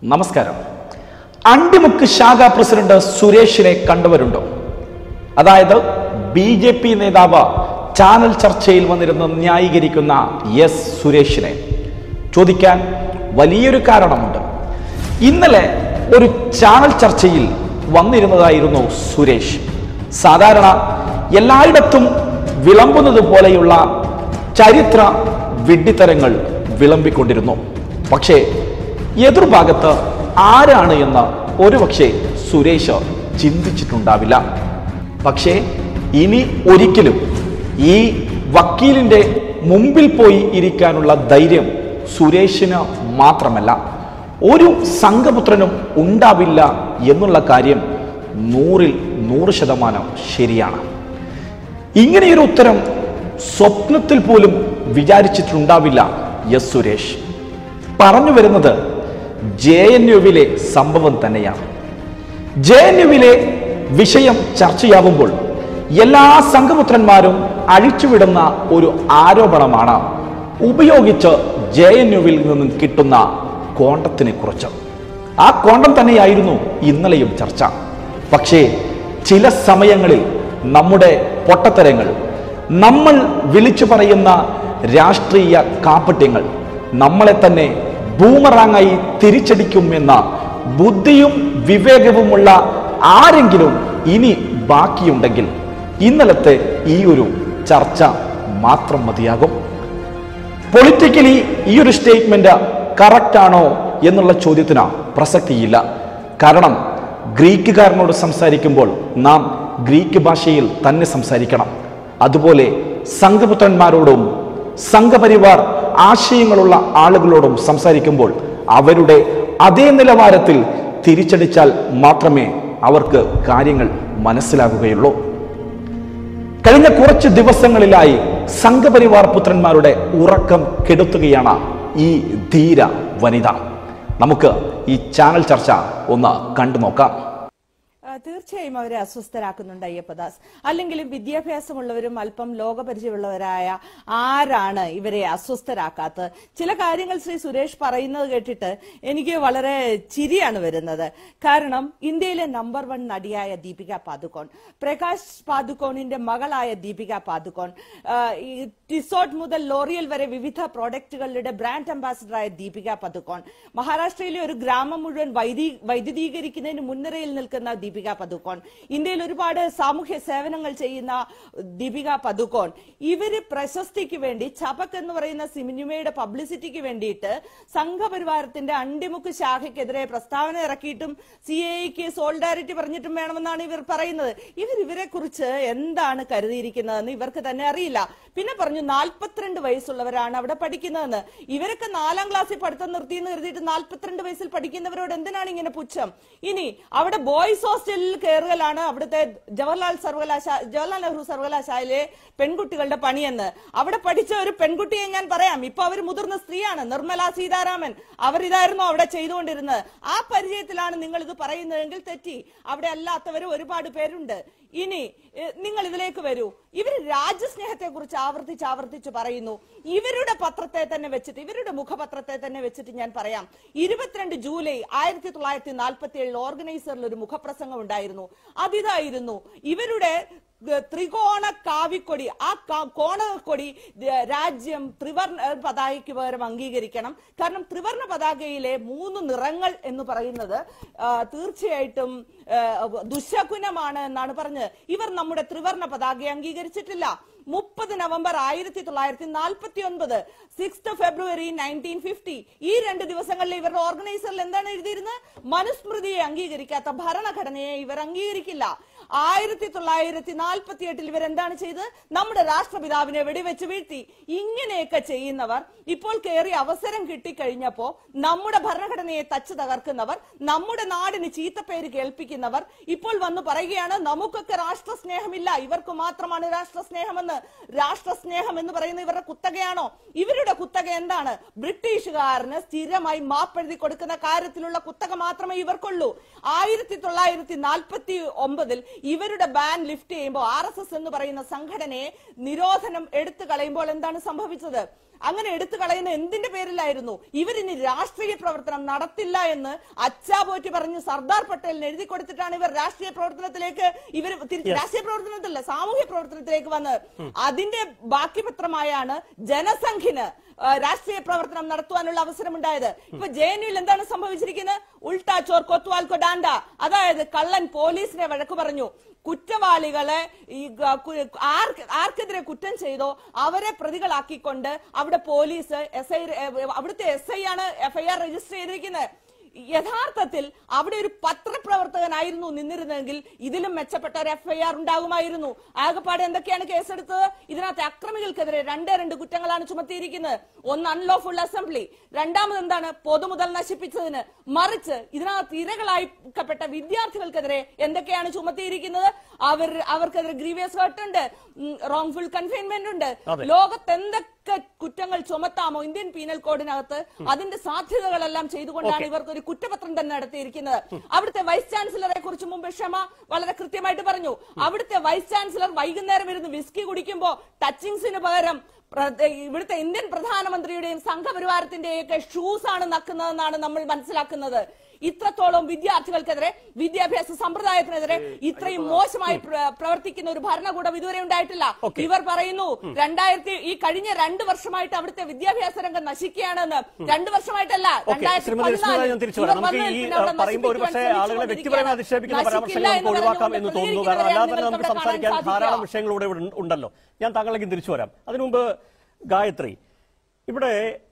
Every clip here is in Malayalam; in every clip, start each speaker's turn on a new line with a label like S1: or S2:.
S1: നമസ്കാരം അണ്ടിമുക്ക് ശാഖ പ്രസിഡന്റ് സുരേഷിനെ കണ്ടവരുണ്ടോ അതായത് ബി ജെ പി നേതാവ് ചാനൽ ചർച്ചയിൽ വന്നിരുന്ന് ന്യായീകരിക്കുന്ന എസ് സുരേഷിനെ ചോദിക്കാൻ വലിയൊരു കാരണമുണ്ട് ഇന്നലെ ഒരു ചാനൽ ചർച്ചയിൽ വന്നിരുന്നതായിരുന്നു സുരേഷ് സാധാരണ എല്ലായിടത്തും വിളമ്പുന്നത് പോലെയുള്ള ചരിത്ര വിഡ്ഢിത്തരങ്ങൾ വിളമ്പിക്കൊണ്ടിരുന്നു പക്ഷേ എതിർഭാഗത്ത് ആരാണ് എന്ന് ഒരുപക്ഷെ സുരേഷ് ചിന്തിച്ചിട്ടുണ്ടാവില്ല പക്ഷേ ഇനി ഒരിക്കലും ഈ വക്കീലിന്റെ മുമ്പിൽ പോയി ഇരിക്കാനുള്ള ധൈര്യം സുരേഷിന് മാത്രമല്ല ഒരു സംഘപുത്രനും ഉണ്ടാവില്ല എന്നുള്ള കാര്യം നൂറിൽ നൂറ് ശതമാനം ശരിയാണ് ഇങ്ങനെയൊരു ഉത്തരം സ്വപ്നത്തിൽ പോലും വിചാരിച്ചിട്ടുണ്ടാവില്ല എസ് സുരേഷ് പറഞ്ഞു വരുന്നത് ജെ എൻ യുവിലെ സംഭവം തന്നെയാണ് ജെ എൻ യുവിലെ വിഷയം ചർച്ചയാവുമ്പോൾ എല്ലാ സംഘപുത്രന്മാരും അഴിച്ചുവിടുന്ന ഒരു ആരോപണമാണ് ഉപയോഗിച്ച് ജെ എൻ യുവിൽ നിന്നും കിട്ടുന്ന കോണ്ടത്തിനെ കുറിച്ച് ആ കോണ്ടം തന്നെയായിരുന്നു ഇന്നലെയും ചർച്ച പക്ഷേ ചില സമയങ്ങളിൽ നമ്മുടെ പൊട്ടത്തരങ്ങൾ നമ്മൾ വിളിച്ചു പറയുന്ന രാഷ്ട്രീയ കാപ്പട്യങ്ങൾ നമ്മളെ തന്നെ ബൂമറാങ്ങായി തിരിച്ചടിക്കുമെന്ന ബുദ്ധിയും വിവേകവുമുള്ള ആരെങ്കിലും ഇനി ബാക്കിയുണ്ടെങ്കിൽ ഇന്നലത്തെ ഈ ഒരു ചർച്ച മാത്രം മതിയാകും പൊളിറ്റിക്കലി ഈ ഒരു സ്റ്റേറ്റ്മെന്റ് കറക്റ്റ് ആണോ എന്നുള്ള ചോദ്യത്തിന് പ്രസക്തിയില്ല കാരണം ഗ്രീക്കുകാരനോട് സംസാരിക്കുമ്പോൾ നാം ഗ്രീക്ക് ഭാഷയിൽ തന്നെ സംസാരിക്കണം അതുപോലെ സംഘപുത്രന്മാരോടും സംഘപരിവാർ ആശയങ്ങളുള്ള ആളുകളോടും സംസാരിക്കുമ്പോൾ അവരുടെ അതേ നിലവാരത്തിൽ തിരിച്ചടിച്ചാൽ മാത്രമേ അവർക്ക് കാര്യങ്ങൾ മനസ്സിലാകുകയുള്ളൂ കഴിഞ്ഞ കുറച്ച് ദിവസങ്ങളിലായി സംഘപരിവാർ പുത്രന്മാരുടെ ഉറക്കം കെടുത്തുകയാണ് ഈ ധീര വനിത നമുക്ക് ഈ ചാനൽ ചർച്ച ഒന്ന് കണ്ടു നോക്കാം
S2: ആ, തീർച്ചയായും അവരെ അസ്വസ്ഥരാക്കുന്നുണ്ട് അയ്യപ്പദാസ് അല്ലെങ്കിലും വിദ്യാഭ്യാസമുള്ളവരും അല്പം ലോകപരിചയമുള്ളവരായ ആരാണ് ഇവരെ അസ്വസ്ഥരാക്കാത്തത് ചില കാര്യങ്ങൾ ശ്രീ സുരേഷ് പറയുന്നത് കേട്ടിട്ട് എനിക്ക് വളരെ ചിരിയാണ് വരുന്നത് കാരണം ഇന്ത്യയിലെ നമ്പർ വൺ നടിയായ ദീപിക പാദുക്കോൺ പ്രകാശ് പാദുക്കോണിന്റെ മകളായ ദീപിക പാദുക്കോൺ ആ, ഈ ടിസോട്ട് മുതൽ ലോറിയൽ വരെ വിവിധ പ്രോഡക്റ്റുകളുടെ ബ്രാൻഡ് അംബാസിഡറായ ദീപിക പദുക്കോൺ മഹാരാഷ്ട്രയിലെ ഒരു ഗ്രാമം മുഴുവൻ വൈദ്യു വൈദ്യുതീകരിക്കുന്നതിന് മുൻനിരയിൽ നിൽക്കുന്ന ദീപിക പദുക്കോൺ ഇന്ത്യയിൽ ഒരുപാട് സാമൂഹ്യ സേവനങ്ങൾ ചെയ്യുന്ന ദീപിക പദുക്കോൺ ഇവര് പ്രശസ്തിക്ക് വേണ്ടി ചപക് എന്ന് പറയുന്ന സിനിമയുടെ പബ്ലിസിറ്റിക്ക് വേണ്ടിയിട്ട് സംഘപരിവാരത്തിന്റെ അണ്ടിമുക്ക് ശാഖയ്ക്കെതിരെ പ്രസ്താവന ഇറക്കിയിട്ടും സി എക്ക് സോൾഡാരിറ്റി പറഞ്ഞിട്ടും വേണമെന്നാണ് ഇവർ പറയുന്നത് ഇവർ ഇവരെ കുറിച്ച് എന്താണ് കരുതിയിരിക്കുന്നതെന്ന് ഇവർക്ക് തന്നെ അറിയില്ല പിന്നെ പറഞ്ഞു നാൽപ്പത്തിരണ്ട് വയസ്സുള്ളവരാണ് അവിടെ പഠിക്കുന്നതെന്ന് ഇവരൊക്കെ നാലാം ക്ലാസ്സിൽ പഠിത്തം നിർത്തിയെന്ന് കരുതിയിട്ട് നാൽപ്പത്തിരണ്ട് വയസ്സിൽ പഠിക്കുന്നവരോട് എന്തിനാണ് ഇങ്ങനെ പുച്ഛം ഇനി അവിടെ ബോയ്സ് ഹോസ്റ്റലിൽ കയറുകയാണ് അവിടുത്തെ ജവഹർലാൽ സർവകലാശാല ജവഹർലാൽ നെഹ്റു സർവകലാശാലയിലെ പെൺകുട്ടികളുടെ പണിയെന്ന് അവിടെ പഠിച്ച ഒരു പെൺകുട്ടിയെ ഞാൻ പറയാം ഇപ്പൊ അവർ മുതിർന്ന സ്ത്രീയാണ് നിർമ്മല സീതാരാമൻ അവർ ഇതായിരുന്നു അവിടെ ചെയ്തുകൊണ്ടിരുന്നത് ആ പരിചയത്തിലാണ് നിങ്ങൾ ഇത് പറയുന്നതെങ്കിൽ തെറ്റി അവിടെ അല്ലാത്തവർ ഒരുപാട് പേരുണ്ട് ഇനി എഹ്, നിങ്ങൾ ഇതിലേക്ക് വരൂ ഇവർ രാജ്യസ്നേഹത്തെ കുറിച്ച് ആവർത്തിച്ച് ആവർത്തിച്ച് പറയുന്നു ഇവരുടെ പത്രത്തെ തന്നെ വെച്ചിട്ട് ഇവരുടെ മുഖപത്രത്തെ തന്നെ വെച്ചിട്ട് ഞാൻ പറയാം ഇരുപത്തിരണ്ട് ജൂലൈ ആയിരത്തി തൊള്ളായിരത്തി നാൽപ്പത്തി ഏഴിൽ ഓർഗനൈസറിൽ ഒരു മുഖപ്രസംഗം ഉണ്ടായിരുന്നു അതിതായിരുന്നു ഇവരുടെ ഗ- ത്രികോണ കാവിക്കൊടി ആ കാ- കോണക്കൊടി ര- രാജ്യം ത്രിവർണ പതാകയ്ക്ക് പകരം അംഗീകരിക്കണം കാരണം ത്രിവർണ പതാകയിലെ മൂന്ന് നിറങ്ങൾ എന്ന് പറയുന്നത് ആ, തീർച്ചയായിട്ടും ആ, ദുശകുനമാണ് എന്നാണ് പറഞ്ഞത് ഇവർ നമ്മുടെ ത്രിവർണ പതാകയെ അംഗീകരിച്ചിട്ടില്ല മുപ്പത് നവംബർ ആയിരത്തി തൊള്ളായിരത്തി നാൽപ്പത്തി ഒൻപത് സിക്സ് ഫെബ്രുവരി നയൻറ്റീൻ ഫിഫ്റ്റി ഈ രണ്ട് ദിവസങ്ങളിൽ ഇവരുടെ ഓർഗനൈസറിൽ എന്താണ് എഴുതിയിരുന്നത് മനുസ്മൃതിയെ അംഗീകരിക്കാത്ത ഭരണഘടനയെ ഇവർ അംഗീകരിക്കില്ല ആയിരത്തി തൊള്ളായിരത്തി നാൽപ്പത്തി എട്ടിൽ ഇവർ എന്താണ് ചെയ്തത് നമ്മുടെ രാഷ്ട്രപിതാവിനെ വെടിവെച്ച് വീഴ്ത്തി ഇങ്ങനെയൊക്കെ ചെയ്യുന്നവർ ഇപ്പോൾ കയറി അവസരം കിട്ടിക്കഴിഞ്ഞപ്പോ നമ്മുടെ ഭരണഘടനയെ തച്ചു തകർക്കുന്നവർ നമ്മുടെ നാടിന് ചീത്തപ്പേര് കേൾപ്പിക്കുന്നവർ ഇപ്പോൾ വന്ന് പറയുകയാണ് നമുക്കൊക്കെ രാഷ്ട്രസ്നേഹമില്ല ഇവർക്ക് മാത്രമാണ് രാഷ്ട്രസ്നേഹമെന്ന് രാഷ്ട്രസ്നേഹം എന്ന് പറയുന്ന ഇവരുടെ കുത്തകയാണോ ഇവരുടെ കുത്തക എന്താണ് ബ്രിട്ടീഷുകാരന് സ്ഥിരമായി മാപ്പെഴുതി കൊടുക്കുന്ന കാര്യത്തിലുള്ള കുത്തക മാത്രമേ ഇവർക്കുള്ളൂ ആയിരത്തി തൊള്ളായിരത്തി നാൽപ്പത്തി ഒമ്പതിൽ ഇവരുടെ ബാൻ ലിഫ്റ്റ് ചെയ്യുമ്പോൾ ആർ എസ് എസ് എന്ന് പറയുന്ന സംഘടനയെ നിരോധനം എടുത്തു കളയുമ്പോൾ എന്താണ് സംഭവിച്ചത് അങ്ങനെ എടുത്തു കളയുന്ന എന്തിന്റെ പേരിലായിരുന്നു ഇവരിനി രാഷ്ട്രീയ പ്രവർത്തനം നടത്തില്ല എന്ന് അച്ചാപോറ്റി പറഞ്ഞ് സർദാർ പട്ടേലിന് എഴുതി കൊടുത്തിട്ടാണ് ഇവർ രാഷ്ട്രീയ പ്രവർത്തനത്തിലേക്ക് ഇവർ തിരിച്ച് രാഷ്ട്രീയ പ്രവർത്തനത്തിലല്ല സാമൂഹ്യ പ്രവർത്തനത്തിലേക്ക് വന്നത് അതിന്റെ ബാക്കി പത്രമായാണ് ജനസംഘിന് ആ, രാഷ്ട്രീയ പ്രവർത്തനം നടത്തുവാനുള്ള അവസരം ഉണ്ടായത് ഇപ്പൊ ജെ എൻ യുയിൽ എന്താണ് സംഭവിച്ചിരിക്കുന്നത് ഉൾട്ടാ ചോർ കൊത്തുവാൽ കൊഡാണ്ട അതായത് കള്ളൻ പോലീസിനെ വഴക്ക് പറഞ്ഞു കുറ്റവാളികളെ ഈ ഗ- കു- ആർക്ക് ആർക്കെതിരെ കുറ്റം ചെയ്തോ അവരെ പ്രതികളാക്കിക്കൊണ്ട് അവിടെ പോലീസ് എസ് ഐ അവിടുത്തെ എസ് ഐ ആണ് എഫ്ഐആർ രജിസ്റ്റർ ചെയ്തിരിക്കുന്നത് യഥാർത്ഥത്തിൽ അവിടെ ഒരു പത്രപ്രവർത്തകനായിരുന്നു നിന്നിരുന്നെങ്കിൽ ഇതിലും മെച്ചപ്പെട്ട ഒരു എഫ്ഐആർ ഉണ്ടാകുമായിരുന്നു ആകെപ്പാടെ എന്തൊക്കെയാണ് കേസെടുത്തത് ഇതിനകത്ത് അക്രമികൾക്കെതിരെ രണ്ടേ രണ്ട് കുറ്റങ്ങളാണ് ചുമത്തിയിരിക്കുന്നത് ഒന്ന് അൺലോഫുൾ അസംബ്ലി രണ്ടാമത് എന്താണ് പൊതുമുതൽ നശിപ്പിച്ചതിന് മറിച്ച് ഇതിനകത്ത് ഇരകളായിക്കപ്പെട്ട വിദ്യാർത്ഥികൾക്കെതിരെ എന്തൊക്കെയാണ് ചുമത്തിയിരിക്കുന്നത് അവർ അവർക്കെതിരെ ഗ്രീവിയസ് ഹേർട്ട് ഉണ്ട് റോങ്ഫുൾ കൺഫൈൻമെന്റ് ഉണ്ട്
S3: അതെ.
S2: ലോകത്ത് എന്തൊക്കെ കുറ്റങ്ങൾ ചുമത്താമോ ഇന്ത്യൻ പീനൽ കോഡിനകത്ത് അതിന്റെ സാധ്യതകളെല്ലാം ചെയ്തുകൊണ്ടാണ്
S3: Okay.
S2: ഇവർക്ക് ഒരു കുറ്റപത്രം തന്നെ നടത്തിയിരിക്കുന്നത് അവിടുത്തെ വൈസ് ചാൻസലറെ കുറിച്ച് മുമ്പ് ക്ഷമ വളരെ കൃത്യമായിട്ട് പറഞ്ഞു അവിടുത്തെ വൈസ് ചാൻസലർ വൈകുന്നേരം ഇരുന്ന് വിസ്കി കുടിക്കുമ്പോ ടച്ചിങ്സിന് പകരം പ്ര- ഇവിടുത്തെ ഇന്ത്യൻ പ്രധാനമന്ത്രിയുടെയും സംഘപരിവാരത്തിന്റെയും ഒക്കെ ഷൂസ് ആണ് നക്കുന്നതെന്നാണ് നമ്മൾ മനസ്സിലാക്കുന്നത് ഇത്രത്തോളം വിദ്യാർത്ഥികൾക്കെതിരെ വിദ്യാഭ്യാസ സമ്പ്രദായത്തിനെതിരെ ഇത്രയും മോശമായി പ്ര- പ്രവർത്തിക്കുന്ന ഒരു ഭരണകൂടം ഇതുവരെ ഉണ്ടായിട്ടില്ല
S3: Okay.
S2: ഇവർ പറയുന്നു രണ്ടായിരത്തി ഈ കഴിഞ്ഞ രണ്ട് വർഷമായിട്ട് അവിടുത്തെ വിദ്യാഭ്യാസ രംഗം നശിക്കുകയാണെന്ന് രണ്ട് വർഷമായിട്ടല്ല
S3: ഓക്കെ
S2: രണ്ടായിരത്തി
S3: ശ്രീമതി രശ്മിത
S2: പതിനാലിൽ
S3: ഞാൻ തിരിച്ചു
S2: ഇവർ
S3: വരാം നമുക്ക്
S2: വന്നതിൽ
S3: ഈ
S2: പിന്നെ അവിടെ
S3: പറയുമ്പോൾ ഒരു പക്ഷേ
S2: നശിപ്പിക്കുവാൻ
S3: ആളുകളെ വ്യക്തിപരമായി അധിക്ഷേപിക്കുന്ന
S2: നശിക്കില്ല
S3: പരാമർശങ്ങൾ നമുക്ക്
S2: എന്ന്
S3: ഒഴിവാക്കാം
S2: പറഞ്ഞുകൊണ്ട്
S3: എന്ന് തോന്നുന്നു കാരണം അല്ലാതെ തന്നെ നമുക്ക്
S2: പ്രതികരിക്കുന്നവരെയാണ്
S3: സംസാരിക്കാൻ
S2: നിങ്ങൾക്ക്
S3: ധാരാളം
S2: കാണാൻ
S3: വിഷയങ്ങൾ ഇവിടെ ഉണ്ടല്ലോ ഞാൻ താങ്കളിലേക്ക് തിരിച്ചു വരാം അതിനു മുമ്പ് ഗായത്രി ഇവിടെ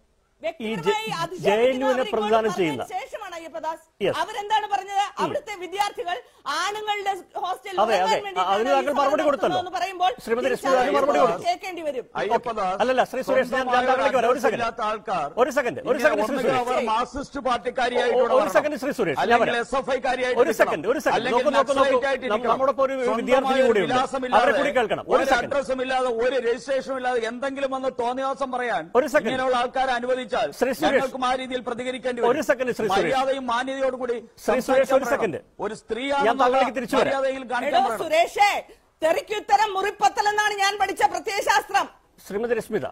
S3: ഈ
S2: വ്യക്തിപരമായി
S3: ജെ എൻ യുവിനെ
S2: അധിക്ഷേപിക്കുന്നവർ
S3: പ്രതിദാനം
S2: ഇങ്ങോട്ട്
S3: ചെയ്യുന്ന
S2: പറഞ്ഞതിന് ശേഷമാണ് അയ്യപ്പദാസ്
S3: Yes.
S2: അവരെന്താണ് പറഞ്ഞത് അവിടുത്തെ വിദ്യാർത്ഥികൾ ആണുങ്ങളുടെ ഹോസ്റ്റലിൽ
S3: അതെ, അതെ.
S2: ഉറങ്ങാൻ വേണ്ടിയിട്ടാണ്
S3: അതിന്
S2: ഈ
S3: താങ്കൾ മറുപടി
S2: സമരം
S3: കൊടുത്തല്ലോ.
S2: നടത്തുന്നതെന്ന് പറയുമ്പോൾ
S3: ശ്രീമതി രശ്മിത
S2: തിരിച്ചറിവ്
S3: അതിന് മറുപടി കൊടുത്തു.
S2: കേൾക്കേണ്ടി വരും
S4: അയ്യപ്പദാസ്
S3: അല്ലല്ല ശ്രീ സുരേഷ് ഞാൻ ഞാൻ താങ്കളിലേക്ക് വരാം ഒരു
S4: സ്വന്തമായൊരു
S3: സെക്കൻഡ്
S4: ആൾക്കാർ
S3: ഒരു സെക്കൻഡ് ഒരു
S4: ഇങ്ങനെ
S3: സെക്കൻഡ് ശ്രീ
S4: ഒന്നുകിൽ
S3: സുരേഷ്
S4: അവർ മാർക്സിസ്റ്റ് പാർട്ടിക്കാരിയായിട്ട്
S3: ഒരു സെക്കൻഡ് ശ്രീ സുരേഷ് ഞാൻ
S4: അല്ലെങ്കിൽ
S3: വരാം.
S4: എസ് എഫ് ഐക്കാരിയായിട്ട്
S3: ഒരു സെക്കൻഡ് ഒരു സെക്കൻഡ് നോക്കൂ നോക്കൂ നോക്കൂ നമ്മ- നമ്മോടൊപ്പം ഒരു വിദ്യാർത്ഥിനി കൂടിയുണ്ട് അവരെ കൂടി കേൾക്കണം ഒരു
S4: ഒരു
S3: സെക്കൻഡ്
S4: അഡ്രസ്സും ഇല്ലാതെ ഒരു രജിസ്ട്രേഷനും ഇല്ലാതെ എന്തെങ്കിലും വന്ന് തോന്നിയാസം പറയാൻ
S3: ഒരു second.
S4: ഇങ്ങനെയുള്ള ആൾക്കാരെ അനുവദിച്ചാൽ
S3: ശ്രീ സുരേഷ്.
S4: ഞങ്ങൾക്കും ആ രീതിയിൽ പ്രതികരിക്കേണ്ടി
S3: ഒരു second, ശ്രീ സുരേഷ്.
S4: മര്യാദയും മാന്യതയോടും കൂടി
S3: ശ്രീ സുരേഷ്, ഒരു second.
S4: ഒരു സ്ത്രീ
S3: ഞാൻ താങ്കളിലേക്ക് തിരിച്ചു വരാം.
S4: മര്യാദയിൽ
S2: എടോ
S4: കാണിക്കാൻ പറയണം.
S2: സുരേഷേ തെറിക്കുത്തരം മുറിപ്പത്തൽ എന്നാണ് ഞാൻ പഠിച്ച പ്രത്യയശാസ്ത്രം
S3: ശ്രീമതി രശ്മിത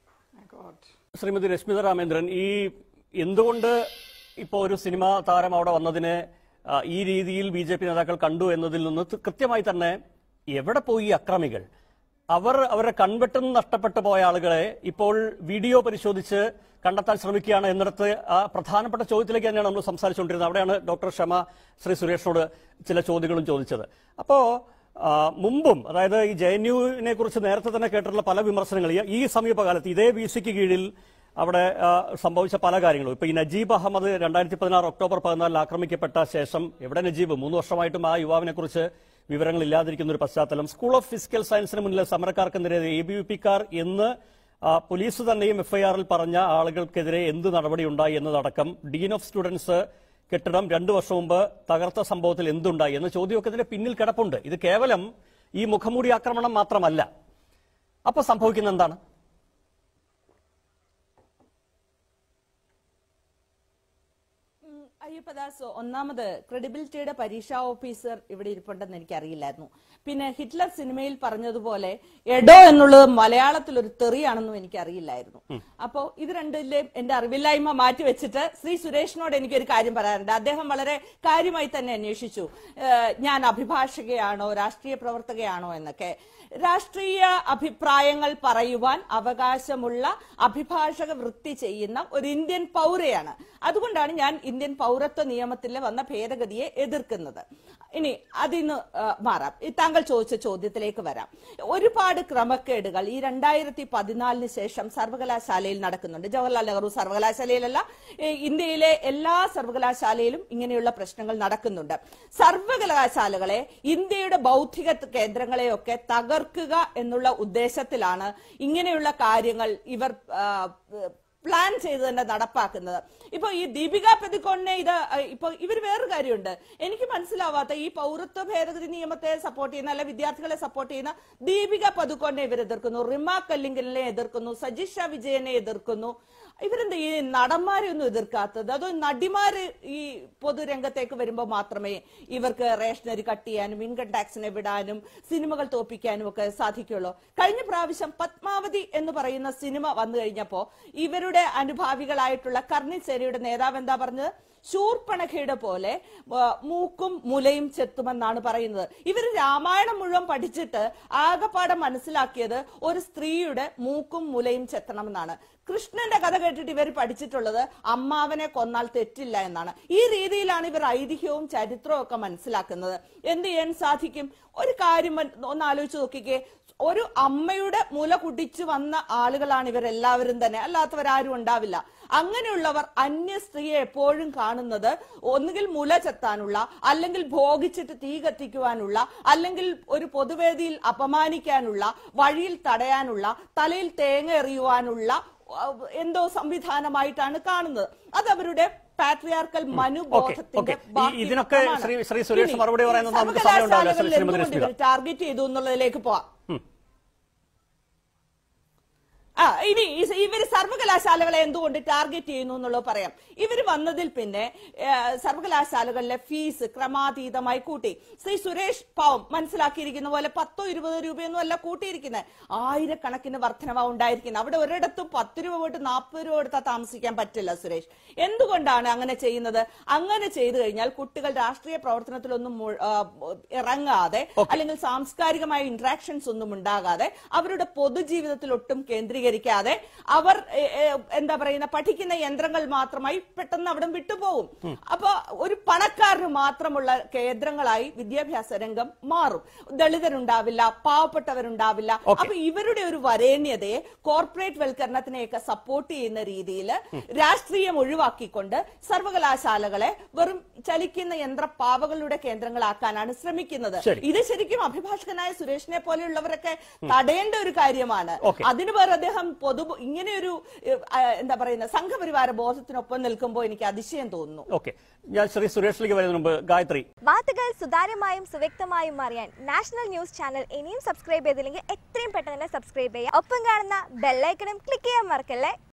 S3: ശ്രീമതി രശ്മിത രാമേന്ദ്രൻ ഈ എന്തുകൊണ്ട് ഇപ്പോൾ ഒരു സിനിമാ താരം അവിടെ വന്നതിനെ ആ, ഈ രീതിയിൽ ബി ജെ പി നേതാക്കൾ കണ്ടു എന്നതിൽ നിന്ന് ത- കൃത്യമായി തന്നെ എവിടെ പോയി ഈ അക്രമികൾ അവർ അവരുടെ കൺവെട്ടും നഷ്ടപ്പെട്ടു പോയ ആളുകളെ ഇപ്പോൾ വീഡിയോ പരിശോധിച്ച് കണ്ടെത്താൻ ശ്രമിക്കുകയാണ് എന്നിടത്ത് ആ പ്രധാനപ്പെട്ട ചോദ്യത്തിലേക്ക് തന്നെയാണ് നമ്മൾ സംസാരിച്ചുകൊണ്ടിരുന്നത് അവിടെയാണ് ഡോക്ടർ ഷമ ശ്രീ സുരേഷിനോട് ചില ചോദ്യങ്ങളും ചോദിച്ചത് അപ്പോ ആ, മുമ്പും അതായത് ഈ ജെ എൻ യുവിനെ കുറിച്ച് നേരത്തെ തന്നെ കേട്ടിട്ടുള്ള പല വിമർശനങ്ങൾ ഈ- ഈ സമീപകാലത്ത് ഇതേ വി സിക്ക് കീഴിൽ അവിടെ ആ, സംഭവിച്ച പല കാര്യങ്ങളും ഇപ്പൊ ഈ നജീബ് അഹമ്മദ് രണ്ടായിരത്തി പതിനാറ് ഒക്ടോബർ പതിനാലിൽ ആക്രമിക്കപ്പെട്ട ശേഷം എവിടെ നജീബ് മൂന്ന് വർഷമായിട്ടും ആ യുവാവിനെ കുറിച്ച് വിവരങ്ങൾ ഇല്ലാതിരിക്കുന്ന ഒരു പശ്ചാത്തലം സ്കൂൾ ഓഫ് ഫിസിക്കൽ സയൻസിന് മുന്നിലെ സമരക്കാർക്കെതിരെ എ ബി വി പിക്കാർ എന്ന് ആ, പോലീസ് തന്നെയും എഫ്ഐആറിൽ പറഞ്ഞ ആളുകൾക്കെതിരെ എന്ത് നടപടി ഉണ്ടായി എന്നതടക്കം ഡീൻ ഓഫ് സ്റ്റുഡൻസ് കെട്ടിടം രണ്ടു വർഷം മുമ്പ് തകർത്ത സംഭവത്തിൽ എന്തുണ്ടായി എന്ന ചോദ്യമൊക്കെ ഇതിന്റെ പിന്നിൽ കിടപ്പുണ്ട് ഇത് കേവലം ഈ മുഖംമൂടി ആക്രമണം മാത്രമല്ല അപ്പൊ സംഭവിക്കുന്ന എന്താണ്
S2: ഉം, അയ്യപ്പദാസ് ഒന്നാമത് ക്രെഡിബിലിറ്റിയുടെ പരീക്ഷാ ഓഫീസർ ഇവിടെ ഇരിപ്പുണ്ടെന്ന് എനിക്കറിയില്ലായിരുന്നു പിന്നെ ഹിറ്റ്ലർ സിനിമയിൽ പറഞ്ഞതുപോലെ എഡോ എന്നുള്ളത് മലയാളത്തിൽ ഒരു തെറിയാണെന്നും എനിക്കറിയില്ലായിരുന്നു അപ്പോ ഇത് രണ്ടിലെയും എന്റെ അറിവില്ലായ്മ മാറ്റി വെച്ചിട്ട് ശ്രീ സുരേഷിനോട് എനിക്കൊരു കാര്യം പറയാനുണ്ട് അദ്ദേഹം വളരെ കാര്യമായി തന്നെ അന്വേഷിച്ചു ഏഹ്, ഞാൻ അഭിഭാഷകയാണോ രാഷ്ട്രീയ പ്രവർത്തകയാണോ എന്നൊക്കെ രാഷ്ട്രീയ അഭിപ്രായങ്ങൾ പറയുവാൻ അവകാശമുള്ള അഭിഭാഷക വൃത്തി ചെയ്യുന്ന ഒരു ഇന്ത്യൻ പൗരയാണ് അതുകൊണ്ടാണ് ഞാൻ ഇന്ത്യൻ പൗരത്വ നിയമത്തിൽ വന്ന ഭേദഗതിയെ എതിർക്കുന്നത് ഇനി അതിന് ആ, മാറാം ഈ താങ്കൾ ചോദിച്ച ചോദ്യത്തിലേക്ക് വരാം ഒരുപാട് ക്രമക്കേടുകൾ ഈ രണ്ടായിരത്തി പതിനാലിന് ശേഷം സർവകലാശാലയിൽ നടക്കുന്നുണ്ട് ജവഹർലാൽ നെഹ്റു സർവകലാശാലയിലല്ല ഈ ഇന്ത്യയിലെ എല്ലാ സർവകലാശാലയിലും ഇങ്ങനെയുള്ള പ്രശ്നങ്ങൾ നടക്കുന്നുണ്ട് സർവകലാശാലകളെ ഇന്ത്യയുടെ ബൗദ്ധിക കേന്ദ്രങ്ങളെയൊക്കെ തകർക്കുക എന്നുള്ള ഉദ്ദേശത്തിലാണ് ഇങ്ങനെയുള്ള കാര്യങ്ങൾ ഇവർ ആ, പ്ലാൻ ചെയ്ത് തന്നെ നടപ്പാക്കുന്നത് ഇപ്പൊ ഈ ദീപിക പെതുക്കോണിനെ ഇത് അഹ് ഇപ്പൊ ഇവർ വേറൊരു കാര്യമുണ്ട് എനിക്ക് മനസ്സിലാവാത്ത ഈ പൗരത്വ ഭേദഗതി നിയമത്തെ സപ്പോർട്ട് ചെയ്യുന്ന അല്ലെ വിദ്യാർത്ഥികളെ സപ്പോർട്ട് ചെയ്യുന്ന ദീപിക പതുക്കോണിനെ ഇവർ എതിർക്കുന്നു റിമ കല്ലിങ്കലിനെ എതിർക്കുന്നു സജിഷ വിജയനെ എതിർക്കുന്നു ഇവരെന്താ ഈ നടന്മാരെ ഒന്നും എതിർക്കാത്തത് അതോ നടിമാര് ഈ പൊതുരംഗത്തേക്ക് വരുമ്പോൾ മാത്രമേ ഇവർക്ക് റേഷനറി കട്ട് ചെയ്യാനും ഇൻകം ടാക്സിനെ വിടാനും സിനിമകൾ തോപ്പിക്കാനും ഒക്കെ സാധിക്കുള്ളൂ കഴിഞ്ഞ പ്രാവശ്യം പത്മാവതി എന്ന് പറയുന്ന സിനിമ വന്നു കഴിഞ്ഞപ്പോ ഇവരുടെ അനുഭാവികളായിട്ടുള്ള കർണിസേനയുടെ നേതാവ് എന്താ പറഞ്ഞത് ശൂർപ്പണഖയുടെ പോലെ ആ, മൂക്കും മുലയും ചെത്തുമെന്നാണ് പറയുന്നത് ഇവർ രാമായണം മുഴുവൻ പഠിച്ചിട്ട് ആകപ്പാടെ മനസ്സിലാക്കിയത് ഒരു സ്ത്രീയുടെ മൂക്കും മുലയും ചെത്തണമെന്നാണ് കൃഷ്ണന്റെ കഥ കേട്ടിട്ട് ഇവർ പഠിച്ചിട്ടുള്ളത് അമ്മാവനെ കൊന്നാൽ തെറ്റില്ല എന്നാണ് ഈ രീതിയിലാണ് ഇവർ ഐതിഹ്യവും ചരിത്രവും ഒക്കെ മനസ്സിലാക്കുന്നത് എന്ത് ചെയ്യാൻ സാധിക്കും ഒരു കാര്യം മൻ- ഒന്ന് ആലോചിച്ച് നോക്കിക്കേ ഒരു അമ്മയുടെ മുല കുടിച്ചു വന്ന ആളുകളാണ് ഇവരെല്ലാവരും തന്നെ അല്ലാത്തവരാരും ഉണ്ടാവില്ല അങ്ങനെയുള്ളവർ അന്യ സ്ത്രീയെ എപ്പോഴും കാണുന്നത് ഒന്നുകിൽ മുല ചെത്താനുള്ള അല്ലെങ്കിൽ ഭോഗിച്ചിട്ട് തീ കത്തിക്കുവാനുള്ള അല്ലെങ്കിൽ ഒരു പൊതുവേദിയിൽ അപമാനിക്കാനുള്ള വഴിയിൽ തടയാനുള്ള തലയിൽ തേങ്ങ എറിയുവാനുള്ള അഹ്, എന്തോ സംവിധാനമായിട്ടാണ് കാണുന്നത് അത് അവരുടെ പാട്രിയാർക്കൽ മനോബോധത്തിന്റെ
S3: ഓക്കെ. ഈ-
S2: ബാക്കി
S3: ഇതിനൊക്കെ
S2: പത്രമാണ്.
S3: ശ്രീ- ശ്രീ സുരേഷ്
S2: ഇനി
S3: മറുപടി പറയാനൊന്നും നമുക്ക് സമയം ഉണ്ടാവില്ല, ശ്രീ-
S2: സർവകലാശാലകളിൽ
S3: ശ്രീമതി
S2: എന്തുകൊണ്ട്
S3: രശ്മിത.
S2: ഇവർ ടാർഗറ്റ് ചെയ്തു എന്നുള്ളതിലേക്ക് പോവാം ആ ഇനി ഇസ് ഇവര് സർവകലാശാലകളെ എന്തുകൊണ്ട് ടാർഗറ്റ് ചെയ്യുന്നു എന്നുള്ളത് പറയാം ഇവർ വന്നതിൽ പിന്നെ ഏ, സർവകലാശാലകളിലെ ഫീസ് ക്രമാതീതമായി കൂട്ടി ശ്രീ സുരേഷ് പാവം മനസ്സിലാക്കിയിരിക്കുന്ന പോലെ പത്തോ ഇരുപതോ രൂപയൊന്നും അല്ല കൂട്ടിയിരിക്കുന്നത് ആയിരക്കണക്കിന് വർധനവാ ഉണ്ടായിരിക്കുന്നത് അവിടെ ഒരിടത്തും പത്ത് രൂപ പോയിട്ട് നാൽപ്പത് രൂപ കൊടുത്താൽ താമസിക്കാൻ പറ്റില്ല സുരേഷ് എന്തുകൊണ്ടാണ് അങ്ങനെ ചെയ്യുന്നത് അങ്ങനെ ചെയ്തു കഴിഞ്ഞാൽ കുട്ടികൾ രാഷ്ട്രീയ പ്രവർത്തനത്തിലൊന്നും മു- ആ, ഇറങ്ങാതെ അല്ലെങ്കിൽ സാംസ്കാരികമായ ഇന്ററാക്ഷൻസ് ഒന്നും ഉണ്ടാകാതെ അവരുടെ പൊതുജീവിതത്തിൽ ഒട്ടും കേന്ദ്രീകരിക്കാതെ അവർ എ, എ, എന്താ പറയുന്ന പഠിക്കുന്ന യന്ത്രങ്ങൾ മാത്രമായി പെട്ടെന്ന് അവിടെ വിട്ടുപോകും അപ്പൊ ഒരു പണക്കാരന് മാത്രമുള്ള കേന്ദ്രങ്ങളായി വിദ്യാഭ്യാസ രംഗം മാറും ദളിതരുണ്ടാവില്ല പാവപ്പെട്ടവരുണ്ടാവില്ല അപ്പൊ ഇവരുടെ ഒരു വരേണ്യതയെ കോർപ്പറേറ്റ് വൽക്കരണത്തിനെയൊക്കെ സപ്പോർട്ട് ചെയ്യുന്ന രീതിയിൽ രാഷ്ട്രീയം ഒഴിവാക്കിക്കൊണ്ട് സർവകലാശാലകളെ വെറും ചലിക്കുന്ന യന്ത്രപ്പാവകളുടെ കേന്ദ്രങ്ങളാക്കാനാണ് ശ്രമിക്കുന്നത്
S3: ശരി.
S2: ഇത് ശരിക്കും അഭിഭാഷകനായ സുരേഷിനെ പോലെയുള്ളവരൊക്കെ തടയേണ്ട ഒരു കാര്യമാണ്
S3: ഓക്കെ.
S2: അതിനു പേർ അദ്ദേഹം പൊതു ഇങ്ങനെയൊരു ഏഹ്, ആ, എന്താ പറയുന്ന സംഘപരിവാര ബോധത്തിനൊപ്പം നിൽക്കുമ്പോൾ എനിക്ക് അതിശയം തോന്നുന്നു
S3: ഓക്കെ ഞാൻ ശ്രീ സുരേഷിലേക്ക് വരുന്നതിന് മുമ്പ് ഗായത്രി
S5: വാർത്തകൾ സുതാര്യമായും സുവ്യക്തമായും അറിയാൻ നാഷണൽ ന്യൂസ് ചാനൽ ഇനിയും സബ്സ്ക്രൈബ് ചെയ്തില്ലെങ്കിൽ എത്രയും പെട്ടെന്ന് തന്നെ സബ്സ്ക്രൈബ് ചെയ്യുക ഒപ്പം കാണുന്ന ബെല്ലൈക്കണും ക്ലിക്ക് ചെയ്യാൻ മറക്കല്ലേ